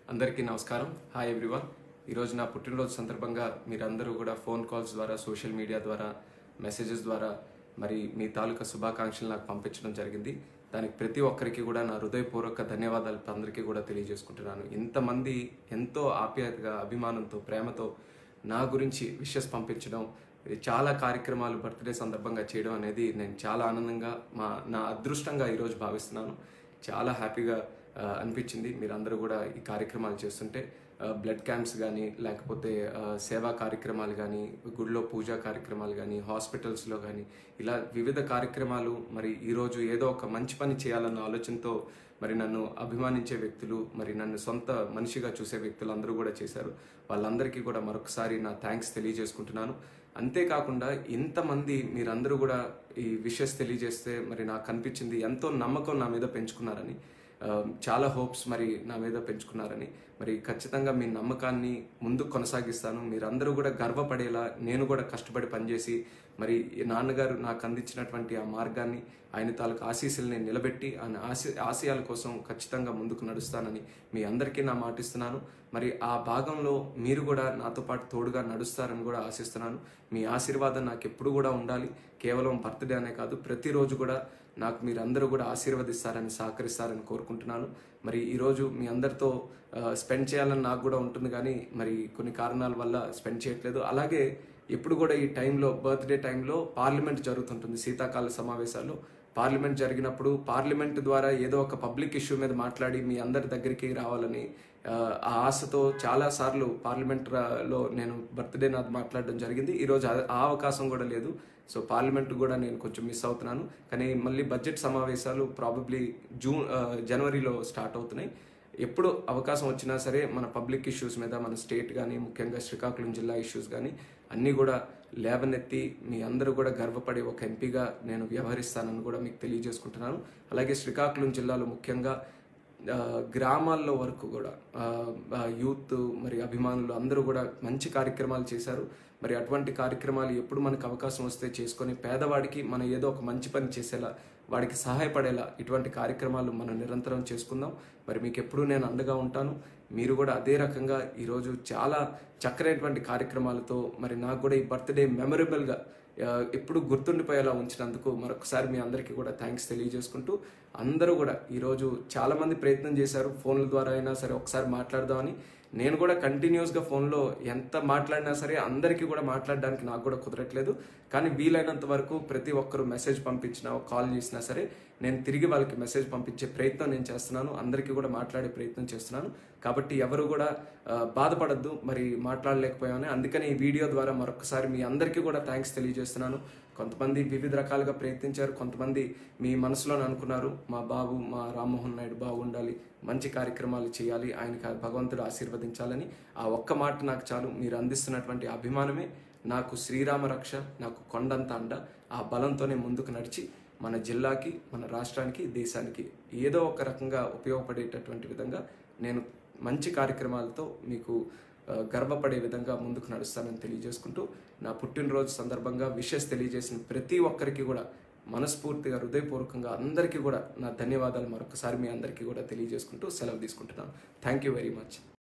అందరికీ నమస్కారం hi everyone ఈరోజు నా పుట్టినరోజు సందర్భంగా మీరందరూ కూడా ఫోన్ కాల్స్ ద్వారా సోషల్ మీడియా ద్వారా మెసేజెస్ ద్వారా మరి మీ తాలూకా శుభాకాంక్షలు నాకు పంపించడం జరిగింది దానికి ప్రతి ఒక్కరికి కూడా నా హృదయపూర్వక ధన్యవాదాలు అందరికీ కూడా తెలియజేసుకుంటున్నాను ఇంతమంది ఎంతో ఆప్యాయతగా అభిమానంతో ప్రేమతో నా గురించి విషెస్ పంపించడం ఇది చాలా కార్యక్రమాలు బర్త్డే సందర్భంగా చేయడం అనేది నేను చాలా ఆనందంగా మా నా అదృష్టంగా ఈరోజు భావిస్తున్నాను చాలా హ్యాపీగా ఆ, అనిపించింది మీరందరూ కూడా ఈ కార్యక్రమాలు చేస్తుంటే బ్లడ్ క్యాంప్స్ కానీ లేకపోతే ఆ, సేవా కార్యక్రమాలు కానీ గుడిలో పూజా కార్యక్రమాలు కానీ హాస్పిటల్స్లో కానీ ఇలా వివిధ కార్యక్రమాలు మరి ఈరోజు ఏదో ఒక మంచి పని చేయాలన్న ఆలోచనతో మరి నన్ను అభిమానించే వ్యక్తులు మరి నన్ను సొంత మనిషిగా చూసే వ్యక్తులు అందరూ కూడా చేశారు వాళ్ళందరికీ కూడా మరొకసారి నా థ్యాంక్స్ తెలియజేసుకుంటున్నాను అంతేకాకుండా ఇంతమంది మీరందరూ కూడా ఈ విషెస్ తెలియజేస్తే మరి నాకు అనిపించింది ఎంతో నమ్మకం నా మీద పెంచుకున్నారని ఆ, చాలా హోప్స్ మరి నా మీద పెంచుకున్నారని మరి ఖచ్చితంగా మీ నమ్మకాన్ని ముందు కొనసాగిస్తాను మీరందరూ కూడా గర్వపడేలా నేను కూడా కష్టపడి పనిచేసి మరి ఈ నాన్నగారు నాకు అందించినటువంటి ఆ మార్గాన్ని ఆయన తాలూకు ఆశీస్సుల్ని నిలబెట్టి ఆయన ఆశ ఆశయాల కోసం ఖచ్చితంగా ముందుకు నడుస్తానని మీ అందరికీ నా మాటిస్తున్నాను మరి ఆ భాగంలో మీరు కూడా నాతో పాటు తోడుగా నడుస్తారని కూడా ఆశిస్తున్నాను మీ ఆశీర్వాదం నాకు ఎప్పుడు కూడా ఉండాలి కేవలం బర్త్డే అనే కాదు ప్రతిరోజు కూడా నాకు మీరందరూ కూడా ఆశీర్వదిస్తారని సహకరిస్తారని కోరుకుంటున్నాను మరి ఈరోజు మీ అందరితో స్పెండ్ చేయాలని నాకు కూడా ఉంటుంది కానీ మరి కొన్ని కారణాల వల్ల స్పెండ్ చేయట్లేదు అలాగే ఎప్పుడు కూడా ఈ టైంలో బర్త్డే టైంలో పార్లమెంట్ జరుగుతుంటుంది శీతాకాల సమావేశాలు పార్లమెంట్ జరిగినప్పుడు పార్లమెంట్ ద్వారా ఏదో ఒక పబ్లిక్ ఇష్యూ మీద మాట్లాడి మీ అందరి దగ్గరికి రావాలని ఆ, ఆ ఆశతో చాలా సార్లు పార్లమెంట్ రా- లో నేను బర్త్డే నాది మాట్లాడడం జరిగింది ఈరోజు ఆ ఆ అవకాశం కూడా లేదు సో పార్లమెంట్ కూడా నేను కొంచెం మిస్ అవుతున్నాను కానీ మళ్ళీ బడ్జెట్ సమావేశాలు ప్రాబబ్లీ జూన్ ఆ, జనవరిలో స్టార్ట్ అవుతున్నాయి ఎప్పుడు అవకాశం వచ్చినా సరే మన పబ్లిక్ ఇష్యూస్ మీద మన స్టేట్ కానీ ముఖ్యంగా శ్రీకాకుళం జిల్లా ఇష్యూస్ కానీ అన్నీ కూడా లేవనెత్తి మీ అందరూ కూడా గర్వపడే ఒక ఎంపీగా నేను వ్యవహరిస్తానని కూడా మీకు తెలియజేసుకుంటున్నాను అలాగే శ్రీకాకుళం జిల్లాలో ముఖ్యంగా ఆ, గ్రామాల్లో వరకు కూడా ఆ, ఆ, యూత్ మరి అభిమానులు అందరూ కూడా మంచి కార్యక్రమాలు చేశారు మరి అటువంటి కార్యక్రమాలు ఎప్పుడు మనకు అవకాశం వస్తే చేసుకొని పేదవాడికి మనం ఏదో ఒక మంచి పని చేసేలా వాడికి సహాయపడేలా ఇటువంటి కార్యక్రమాలు మనం నిరంతరం చేసుకుందాం మరి మీకు ఎప్పుడూ నేను అండగా ఉంటాను మీరు కూడా అదే రకంగా ఈరోజు చాలా చక్కనైనటువంటి కార్యక్రమాలతో మరి నాకు కూడా ఈ బర్త్డే మెమరబుల్గా ఆ, ఎప్పుడు గుర్తుండిపోయేలా ఉంచినందుకు మరొకసారి మీ అందరికీ కూడా థ్యాంక్స్ తెలియజేసుకుంటూ అందరూ కూడా ఈరోజు చాలా మంది ప్రయత్నం చేశారు ఫోన్ల ద్వారా అయినా సరే ఒకసారి మాట్లాడదామని నేను కూడా కంటిన్యూస్గా ఫోన్లో ఎంత మాట్లాడినా సరే అందరికీ కూడా మాట్లాడడానికి నాకు కూడా కుదరట్లేదు కానీ వీలైనంత వరకు ప్రతి ఒక్కరు మెసేజ్ పంపించినా కాల్ చేసినా సరే నేను తిరిగి వాళ్ళకి మెసేజ్ పంపించే ప్రయత్నం నేను చేస్తున్నాను అందరికీ కూడా మాట్లాడే ప్రయత్నం చేస్తున్నాను కాబట్టి ఎవరు కూడా ఆ, బాధపడద్దు మరి మాట్లాడలేకపోయామని అందుకని ఈ వీడియో ద్వారా మరొకసారి మీ అందరికీ కూడా థ్యాంక్స్ తెలియజేస్తున్నాను కొంతమంది వివిధ రకాలుగా ప్రయత్నించారు కొంతమంది మీ మనసులో అనుకున్నారు మా బాబు మా రామ్మోహన్ నాయుడు బాగుండాలి మంచి కార్యక్రమాలు చేయాలి ఆయనకి ఆ భగవంతుడు ఆశీర్వదించాలని ఆ ఒక్క మాట నాకు చాలు మీరు అందిస్తున్నటువంటి అభిమానమే నాకు శ్రీరామ రక్ష నాకు కొండంత అండ ఆ బలంతోనే ముందుకు నడిచి మన జిల్లాకి మన రాష్ట్రానికి దేశానికి ఏదో ఒక రకంగా ఉపయోగపడేటటువంటి విధంగా నేను మంచి కార్యక్రమాలతో మీకు ఆ, గర్వపడే విధంగా ముందుకు నడుస్తానని తెలియజేసుకుంటూ నా పుట్టినరోజు సందర్భంగా విషెస్ తెలియజేసిన ప్రతి ఒక్కరికి కూడా మనస్ఫూర్తిగా హృదయపూర్వకంగా అందరికీ కూడా నా ధన్యవాదాలు మరొకసారి మీ అందరికీ కూడా తెలియజేసుకుంటూ సెలవు తీసుకుంటున్నాను థ్యాంక్ యూ వెరీ మచ్